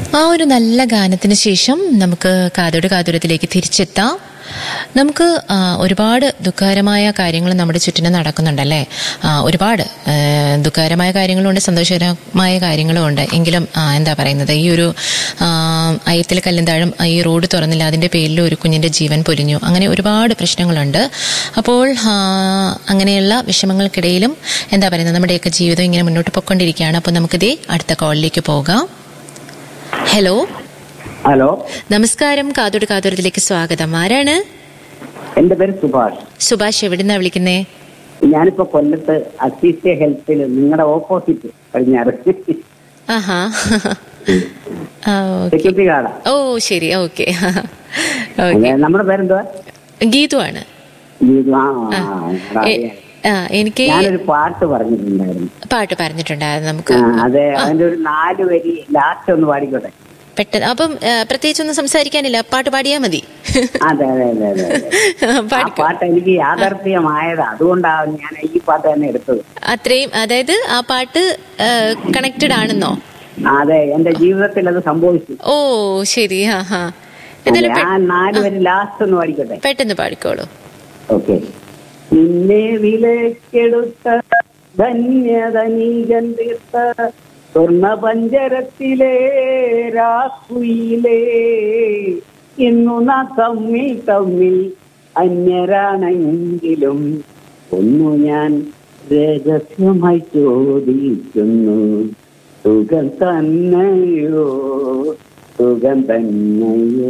ആ ഒരു നല്ല ഗാനത്തിന് ശേഷം നമുക്ക് കാതോട് കാതോരത്തിലേക്ക് തിരിച്ചെത്താം നമുക്ക് ആ, ഒരുപാട് ദുഃഖകരമായ കാര്യങ്ങൾ നമ്മുടെ ചുറ്റിനും നടക്കുന്നുണ്ടല്ലേ ആ, ഒരുപാട് ആ, ദുഃഖകരമായ കാര്യങ്ങളുണ്ട് സന്തോഷകരമായ കാര്യങ്ങളും ഉണ്ട് എങ്കിലും ആ, എന്താ പറയുന്നത് ഈ ഒരു ആ, അയത്തിൽ കല്ലുന്താഴും ഈ റോഡ് തുറന്നില്ല അതിന്റെ പേരിൽ ഒരു കുഞ്ഞിന്റെ ജീവൻ പൊലിഞ്ഞു അങ്ങനെ ഒരുപാട് പ്രശ്നങ്ങളുണ്ട് അപ്പോൾ ആ, അങ്ങനെയുള്ള വിഷമങ്ങൾക്കിടയിലും എന്താ പറയുന്നത് നമ്മുടെയൊക്കെ ജീവിതം ഇങ്ങനെ മുന്നോട്ട് പൊയ്ക്കൊണ്ടിരിക്കുകയാണ് അപ്പോൾ നമുക്കിതേ അടുത്ത കോളിലേക്ക് പോകാം ഹലോ ഹലോ നമസ്കാരം കാതോട് കാതോരത്തിലേക്ക് സ്വാഗതം ആരാണ് എന്റെ പേര് സുഭാഷ് സുഭാഷ് എവിടുന്നാ വിളിക്കുന്നേ ഞാനിപ്പോ കൊല്ലത്ത് അസീസ്യ ഹെൽത്തിൽ നിങ്ങളുടെ ഓപ്പോസിറ്റ് കഴിഞ്ഞാറ് ആഹാ ആ, ഓക്കേ. സെക്യൂരിറ്റി ഗാർഡാ ഓ ശരി ഓക്കെ ഓക്കെ നമ്മുടെ പേരെന്തുവാ ഗീതു ആണ് ഇത് ആ, ആ, എടാ, എ- ആ എനിക്ക് ഞാനൊരു പാട്ട് പറഞ്ഞിട്ടുണ്ടായിരുന്നു പാട്ട് പറഞ്ഞിട്ടുണ്ടായിരുന്നു നമുക്ക് ആ, അതെ അതിന്റെ ഒരു നാല് വരി ലാസ്റ്റ് ഒന്ന് പാടിക്കോട്ടെ പെട്ടെന്ന് അപ്പം ആ, പ്രത്യേകിച്ചൊന്നും സംസാരിക്കാനില്ല പാട്ട് പാടിയാ മതി അതെ അതെ അതെ അതെ അതെ. ആ പാടിക്കോ പാട്ട് എനിക്ക് യാഥാർത്ഥ്യമായത് അതുകൊണ്ടാണ് ഞാൻ ഈ പാട്ട് തന്നെ എടുത്തത് അത്രയും അതായത് ആ പാട്ട് കണക്റ്റഡ് ആണെന്നോ അതെ എന്റെ ജീവിതത്തിൽ അത് സംഭവിച്ചു ഓ ശരി ആ ഹാ എന്തായാലും പെ- ഞാൻ നാല് വരി ലാസ്റ്റ് ഒന്ന് പാടിക്കോട്ടെ പെട്ടെന്ന് പാടിക്കോളൂ ഓക്കെ നിന്നെ വിലക്കെടുത്ത ധന്യധനീകൻ തീർത്ത സ്വർണ പഞ്ചരത്തിലെ രാക്കുയിലേ ഇന്നു നാ തമ്മിൽ തമ്മിൽ അന്യരാണെങ്കിലും ഒന്നു ഞാൻ രഹസ്യമായി ചോദിക്കുന്നു സുഖം തന്നെയോ സുഖം തന്നെയോ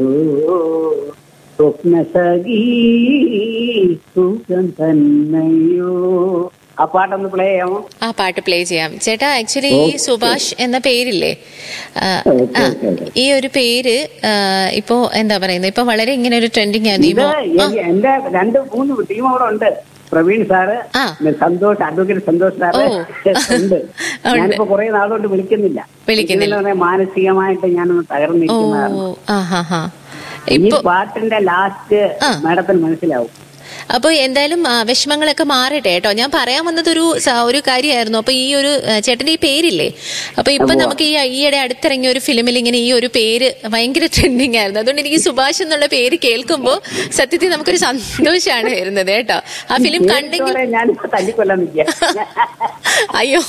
സ്വപ്നസഖീ സുഖം തന്നെയോ ആ പാട്ടൊന്ന് പ്ലേ ചെയ്യാമോ ആ പാട്ട് പ്ലേ ചെയ്യാം ചേട്ടാ ആക്ച്വലി ഈ Okay. സുഭാഷ് എന്ന പേരില്ലേ ആ, Okay, ആ, okay, okay. ഈ ഒരു പേര് ആ, ഇപ്പോ എന്താ പറയുന്നത് ഇപ്പൊ വളരെ ഇങ്ങനെ ഒരു ട്രെൻഡിങ് ആണ് ഈ ഇത് മോ- ആ, എ- എന്റെ രണ്ട് മൂന്ന് ടീം അവിടെ ഉണ്ട് പ്രവീൺ സാറ് ആ. പിന്നെ സന്തോഷ് അഡ്വക്കേറ്റ് സന്തോഷ് സാറ് ഓ. ഉണ്ട് ഉണ്ട്. ഞാനിപ്പോ കുറെ നാളുകൊണ്ട് വിളിക്കുന്നില്ല വിളിക്കുന്നില്ല. വിളിക്കുന്നില്ല എന്ന് പറഞ്ഞാൽ മാനസികമായിട്ട് ഞാനൊന്ന് ഓ തകർന്നിരിക്കുന്നതാണ് ആ ഹാ ഹാ ഈ ഇപ്പൊ പാട്ടിന്റെ ലാസ്റ്റ് ആ. മാഡത്തിന് മനസ്സിലാവും അപ്പൊ എന്തായാലും ആ, വിഷമങ്ങളൊക്കെ മാറട്ടെ കേട്ടോ ഞാൻ പറയാൻ വന്നത് ഒരു സ- ഒരു കാര്യമായിരുന്നു അപ്പൊ ഈ ഒരു ആ, ചേട്ടന്റെ ഈ പേരില്ലേ അപ്പൊ ഇപ്പൊ ഉവ്വ. നമുക്ക് ഈ ഈയിടെ അടുത്തിറങ്ങിയ ഒരു ഫിലിമിൽ ഇങ്ങനെ ഈ ഒരു പേര് ഭയങ്കര ട്രെൻഡിങ് ആയിരുന്നു അതുകൊണ്ട് എനിക്ക് സുഭാഷ് എന്നുള്ള പേര് കേൾക്കുമ്പോ സത്യത്തിൽ നമുക്കൊരു സന്തോഷമാണ് വരുന്നത് കേട്ടോ ആ ഫിലിം കണ്ടെങ്കിൽ കേട്ടോടെ ഞാനിപ്പോ തല്ലിക്കൊല്ലാൻ നിൽക്കുക അയ്യോ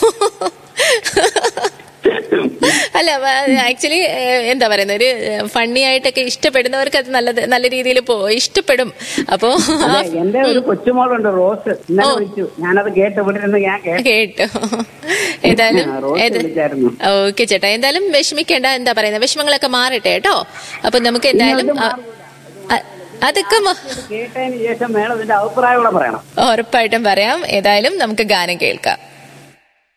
അല്ല ആക്ച്വലി എന്താ പറയുന്നത് ഒരു ഫണ്ണി ആയിട്ടൊക്കെ ഇഷ്ടപ്പെടുന്നവർക്ക് അത് നല്ല നല്ല രീതിയിൽ പോ ഇഷ്ടപ്പെടും അപ്പോ ആ അതെ എന്റെ ഒരു കൊച്ചുമോളുണ്ട് റോസ് ഇന്നലെ ഓ. വിളിച്ചു ഞാനത് കേട്ട് ഇവിടെ ഇരുന്ന് ഞാൻ കേട്ടു കേട്ടു ഏതായാലും ആ, റോസ് വിളിച്ചായിരുന്നു. ഓക്കെ ചേട്ടാ എന്തായാലും വിഷമിക്കേണ്ട എന്താ പറയുന്നത് വിഷമങ്ങളൊക്കെ മാറട്ടെ കേട്ടോ അപ്പൊ നമുക്ക് എന്തായാലും ഇനി അത് ആ, അ- അതൊക്കെ മ- കേട്ടതിന് ശേഷം മേഡം ഇതിന്റെ അഭിപ്രായം കൂടെ പറയണം ഉറപ്പായിട്ടും പറയാം ഏതായാലും നമുക്ക് ഗാനം കേൾക്കാം